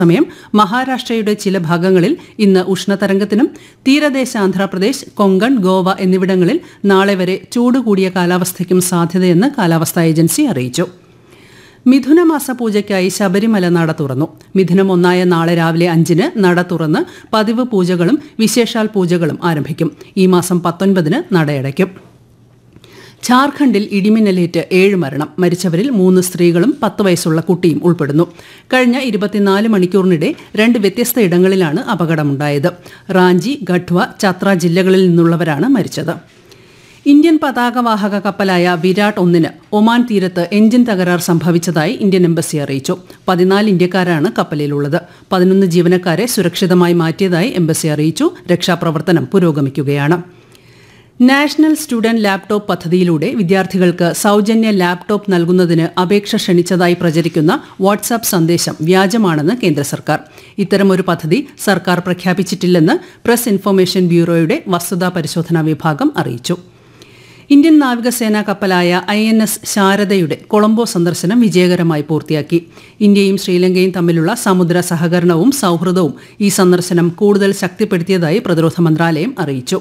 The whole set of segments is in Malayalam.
സമയം മഹാരാഷ്ട്രയുടെ ചില ഭാഗങ്ങളിൽ ഇന്ന് ഉഷ്ണതരംഗത്തിനും തീരദേശ ആന്ധ്രാപ്രദേശ് കൊങ്കൺ ഗോവ എന്നിവിടങ്ങളിൽ നാളെ വരെ ചൂട് കൂടിയ കാലാവസ്ഥയ്ക്കും സാധ്യതയെന്ന് കാലാവസ്ഥാ ഏജൻസി അറിയിച്ചു മിഥുനമാസ പൂജയ്ക്കായി ശബരിമല നട തുറന്നു മിഥുനം ഒന്നായ നാളെ രാവിലെ അഞ്ചിന് നട തുറന്ന് പതിവ് പൂജകളും വിശേഷാൽ പൂജകളും ആരംഭിക്കും ഈ മാസം പത്തൊൻപതിന് നടയടയ്ക്കും ഝാർഖണ്ഡിൽ ഇടിമിന്നലേറ്റ് ഏഴ് മരണം മരിച്ചവരിൽ മൂന്ന് സ്ത്രീകളും പത്ത് വയസ്സുള്ള കുട്ടിയും ഉൾപ്പെടുന്നു കഴിഞ്ഞ ഇരുപത്തിനാല് മണിക്കൂറിനിടെ രണ്ട് വ്യത്യസ്ത ഇടങ്ങളിലാണ് അപകടമുണ്ടായത് റാഞ്ചി ഗഡ്വ ചത്ര ജില്ലകളിൽ നിന്നുള്ളവരാണ് മരിച്ചത് ഇന്ത്യൻ പതാകവാഹക കപ്പലായ വിരാട് ഒന്നിന് ഒമാൻ തീരത്ത് എഞ്ചിൻ തകരാർ സംഭവിച്ചതായി ഇന്ത്യൻ എംബസി അറിയിച്ചു പതിനാല് ഇന്ത്യക്കാരാണ് കപ്പലിലുള്ളത് പതിനൊന്ന് ജീവനക്കാരെ സുരക്ഷിതമായി മാറ്റിയതായി എംബസി അറിയിച്ചു രക്ഷാപ്രവർത്തനം പുരോഗമിക്കുകയാണ് നാഷണൽ സ്റ്റുഡന്റ് ലാപ്ടോപ്പ് പദ്ധതിയിലൂടെ വിദ്യാർത്ഥികൾക്ക് സൗജന്യ ലാപ്ടോപ്പ് നൽകുന്നതിന് അപേക്ഷ ക്ഷണിച്ചതായി പ്രചരിക്കുന്ന വാട്സാപ്പ് സന്ദേശം വ്യാജമാണെന്ന് കേന്ദ്ര സർക്കാർ ഇത്തരമൊരു പദ്ധതി സർക്കാർ പ്രഖ്യാപിച്ചിട്ടില്ലെന്ന് പ്രസ് ഇൻഫർമേഷൻ ബ്യൂറോയുടെ വസ്തുതാ പരിശോധനാ വിഭാഗം അറിയിച്ചു ഇന്ത്യൻ നാവികസേനാ കപ്പലായ ഐ എൻ എസ് ശാരദയുടെ കൊളംബോ സന്ദർശനം വിജയകരമായി പൂർത്തിയാക്കി ഇന്ത്യയും ശ്രീലങ്കയും തമ്മിലുള്ള സമുദ്ര സഹകരണവും സൌഹൃദവും ഈ സന്ദർശനം കൂടുതൽ ശക്തിപ്പെടുത്തിയതായി പ്രതിരോധ മന്ത്രാലയം അറിയിച്ചു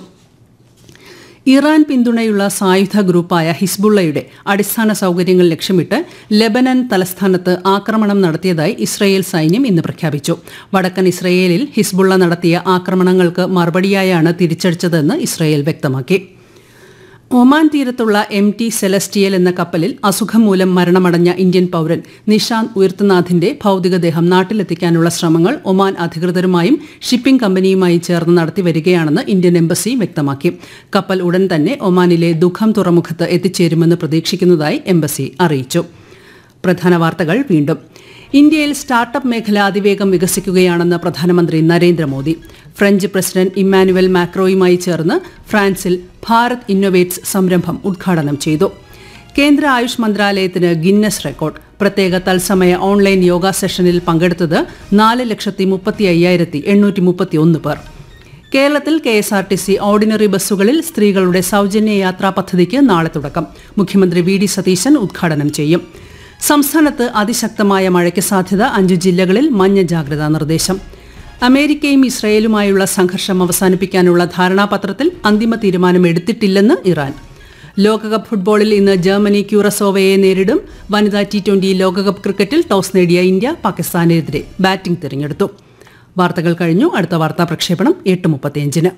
ഇറാൻ പിന്തുണയുള്ള സായുധ ഗ്രൂപ്പായ ഹിസ്ബുള്ളയുടെ അടിസ്ഥാന സൌകര്യങ്ങൾ ലക്ഷ്യമിട്ട് ലെബനൻ തലസ്ഥാനത്ത് ആക്രമണം നടത്തിയതായി ഇസ്രയേൽ സൈന്യം ഇന്ന് പ്രഖ്യാപിച്ചു വടക്കൻ ഇസ്രയേലിൽ ഹിസ്ബുള്ള നടത്തിയ ആക്രമണങ്ങൾക്ക് മറുപടിയായാണ് തിരിച്ചടിച്ചതെന്ന് ഇസ്രയേൽ വ്യക്തമാക്കി ഒമാൻ തീരത്തുള്ള എം ടി സെലസ്റ്റിയൽ എന്ന കപ്പലിൽ അസുഖം മൂലം മരണമടഞ്ഞ ഇന്ത്യൻ പൌരൻ നിഷാന്ത് ഉയർത്തുനാഥിന്റെ ഭൌതികദേഹം നാട്ടിലെത്തിക്കാനുള്ള ശ്രമങ്ങൾ ഒമാൻ അധികൃതരുമായും ഷിപ്പിംഗ് കമ്പനിയുമായി ചേർന്ന് നടത്തി വരികയാണെന്ന് ഇന്ത്യൻ എംബസി വ്യക്തമാക്കി കപ്പൽ ഉടൻ തന്നെ ഒമാനിലെ ദുഃഖം തുറമുഖത്ത് എത്തിച്ചേരുമെന്ന് പ്രതീക്ഷിക്കുന്നതായി എംബസി അറിയിച്ചു പ്രധാന വാർത്തകൾ വീണ്ടും ഇന്ത്യയിൽ സ്റ്റാർട്ടപ്പ് മേഖല അതിവേഗം വികസിക്കുകയാണെന്ന് പ്രധാനമന്ത്രി നരേന്ദ്രമോദി ഫ്രഞ്ച് പ്രസിഡന്റ് ഇമ്മാനുവൽ മാക്രോയുമായി ചേർന്ന് ഫ്രാൻസിൽ ഭാരത് ഇന്നൊവേറ്റ്സ് സംരംഭം ഉദ്ഘാടനം ചെയ്തു കേന്ദ്ര ആയുഷ് മന്ത്രാലയത്തിന് ഗിന്നസ് റെക്കോർഡ് പ്രത്യേക തത്സമയ ഓൺലൈൻ യോഗ സെഷനിൽ പങ്കെടുത്തത് നാല് ലക്ഷത്തി മുപ്പത്തി അയ്യായിരത്തി എണ്ണൂറ്റി മുപ്പത്തി ഒന്ന് പേർ കേരളത്തിൽ K S R T C ordinary ബസ്സുകളിൽ സ്ത്രീകളുടെ സൗജന്യ യാത്രാ പദ്ധതിക്ക് നാളെ തുടക്കം മുഖ്യമന്ത്രി വി ഡി സതീശൻ ഉദ്ഘാടനം ചെയ്യും സംസ്ഥാനത്ത് അതിശക്തമായ മഴയ്ക്ക് സാധ്യത അഞ്ചു ജില്ലകളിൽ മഞ്ഞ ജാഗ്രതാ നിർദ്ദേശം അമേരിക്കയും ഇസ്രയേലുമായുള്ള സംഘർഷം അവസാനിപ്പിക്കാനുള്ള ധാരണാപത്രത്തിൽ അന്തിമ തീരുമാനം എടുത്തിട്ടില്ലെന്ന് ഇറാൻ ലോകകപ്പ് ഫുട്ബോളിൽ ഇന്ന് ജർമ്മനി ക്യൂറസോവയെ നേരിടും വനിതാ ടി ട്വന്റി ലോകകപ്പ് ക്രിക്കറ്റിൽ ടോസ് നേടിയ ഇന്ത്യ പാകിസ്ഥാനെതിരെ ബാറ്റിംഗ് തിരഞ്ഞെടുത്തു വാർത്തകൾ കഴിഞ്ഞു അടുത്ത വാർത്താ പ്രക്ഷേപണം എട്ട് മുപ്പത്തിയഞ്ചിന്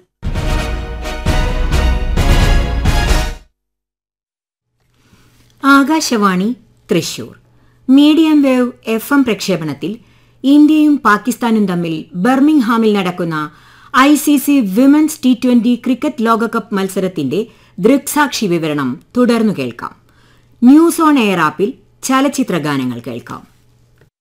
Akashvani Thrissur medium wave F M പ്രക്ഷേപണത്തിൽ ഇന്ത്യയും പാകിസ്ഥാനും തമ്മിൽ ബർമിംഗ്ഹാമിൽ നടക്കുന്ന I C C women's T twenty cricket ലോകകപ്പ് മത്സരത്തിന്റെ ദൃക്സാക്ഷി വിവരണം തുടർന്നു കേൾക്കാം ന്യൂസ് ഓൺ എയർ ആപ്പിൽ ചലച്ചിത്ര ഗാനങ്ങൾ കേൾക്കാം